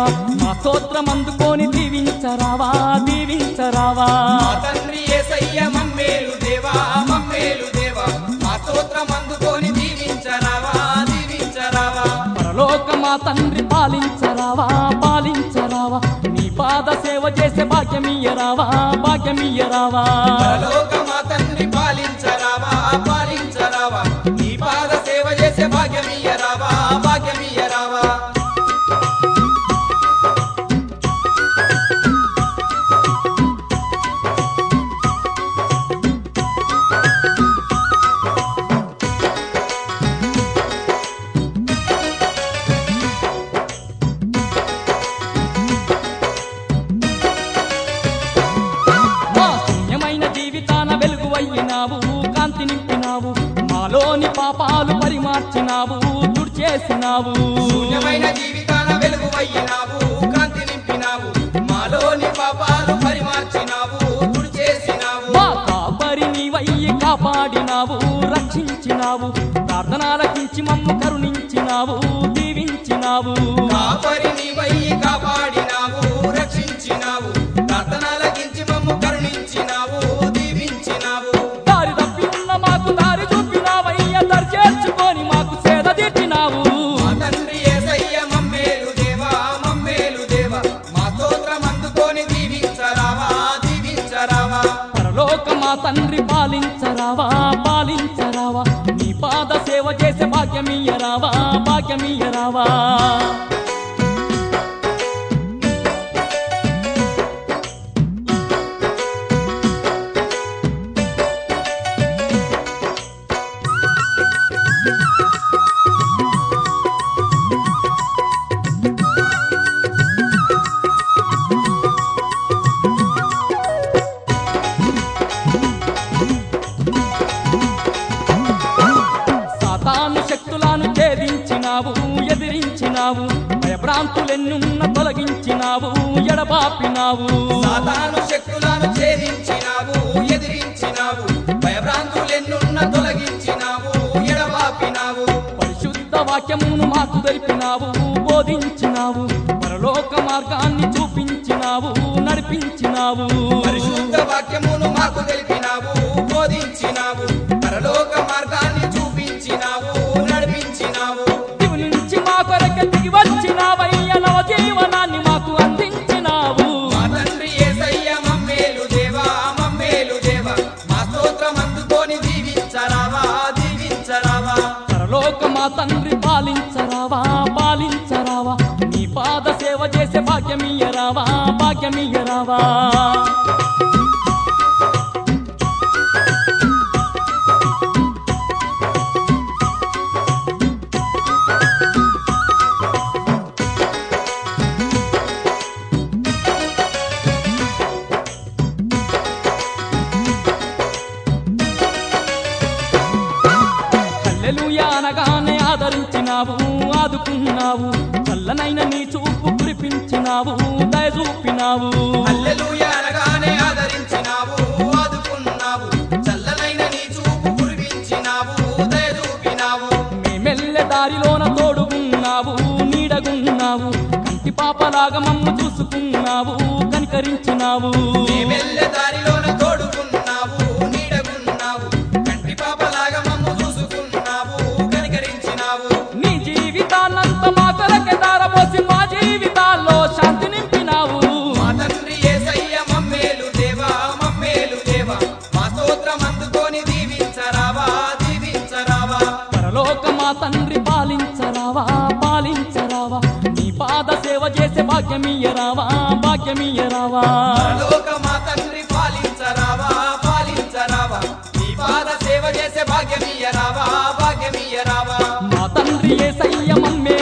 మా స్తోత్రం అందుకొని దీవించరావా దీవించరావా మా తండ్రి ఏసయ్య మమ్మేలు దేవా మమ్మేలు దేవా మా స్తోత్రం అందుకొని దీవించరావా దీవించరావా పరలోక మా తండ్రి పాలించరావా పాలించరావా నీ పాద సేవ చేసే భాగ్యమియ్యరావా భాగ్యమియ్యరావా పరలోక మా తండ్రి పాలించరావా పాలించరావా నీ పాద సేవ చేసే భాగ్యమియ్యరావా భాగ్యమియ్యరావా మా శూన్యమైన జీవితాన వెలుగు అయ్యినావు కాంతి నింపినావు మాలోని పాపాలు పరిమార్చినావు తుడిచేసినావు శూన్యమైన జీవితాన వెలుగు అయ్యినావు కాంతి నింపినావు మాలోని పాపాలు పరిమార్చినావు తుడిచేసినావు మా కాపరి నీవయ్యి కాపాడినావు రక్షించినావు ప్రార్థనాలకించి మమ్ము కరుణించినావు దీవించినావు కాపరి నీవయ్యి కాపాడినావు రక్షించినావు ప్రార్థనలకించి మమ్ము కరుణించినావు దీవించినావు దారి తప్పి ఉన్న మాకు దారి చూపినావయ్య దరి చేర్చుకొని మాకు సేద తీర్చినావు మా తండ్రి యేసయ్య మమ్మేలు దేవా మమ్మేలు దేవా మా స్తోత్రం అందుకొని దీవించరావా దీవించరావా పరలోక మా తండ్రి పాలించరావా పాలించరావా నీ పాద సేవ చేసే భాగ్యమియ్యరావా భాగ్యమియ్యరావా సాతాను శక్తులను ఛేదించినావు ఎదిరించినావు భయభ్రాంతులెన్నున్న తొలగించినావు ఎడబాపినావు సాతాను శక్తులను ఛేదించినావు ఎదిరించినావు భయభ్రాంతులెన్నున్న తొలగించినావు ఎడబాపినావు పరిశుద్ధ వాక్యమును మాకు తెలిపినావు బోధించినావు పరలోక మార్గాన్ని చూపించినావు నడిపించినావు పరిశుద్ధ వాక్యమును మాకు తెలిపినావు బోధించినావు పరలోక మార్గాన్ని చూపించినావు నడిపించినావు దివి నుంచి మా కొరక దిగి వచ్చినావయ్య నవ జీవనాన్ని మాకు అందించినావు మా తండ్రి యేసయ్య మమ్మేలు దేవా మమ్మేలు దేవా మా స్తోత్రం అందుకొని దీవించరావా దీవించరావా పరలోక మా తండ్రి పాలించరావా పాలించరావా నీ పాద సేవ చేసే భాగ్యమియ్యరావా భాగ్యమియ్యరావా హల్లెలూయా అనగానే ఆదరించినావు ఆదుకున్నావు చల్లనైన నీ చూపు కురిపించినావు దయ చూపినావు హల్లెలూయా అనగానే ఆదరించినావు ఆదుకున్నావు చల్లనైన నీ చూపు కురిపించినావు దయ చూపినావు మేమెల్లె దారిలోన తోడుగున్నావు నీడగున్నావు కంటి పాపలాగా మమ్ము చూసుకున్నావు కనికరించినావు మేమెల్లె దారిలోన తోడుకున్నావు నీడగున్నావు కంటి పాపలాగా మమ్ము చూసుకున్నావు కనికరించినావు నీ జీవితాన్నంత మా కొరకే దారపోసి మా జీవితాల్లో శాంతి నింపినావు మా తండ్రి యేసయ్య మమ్మేలు దేవా మమ్మేలు దేవా మా స్తోత్రం అందుకొని దీవించరావా దీవించరావా పరలోక మా తండ్రి పాలించరావా పాలించరావా నీ పాద సేవ చేసే భాగ్యమియ్యరావా భాగ్యమియ్యరావా పరలోక మా తండ్రి పాలించరావా పాలించరావా నీ పాద సేవ చేసే భాగ్యమియ్యరావా భాగ్యమియ్యరావా మా తండ్రి ఏసయ్య మమ్మే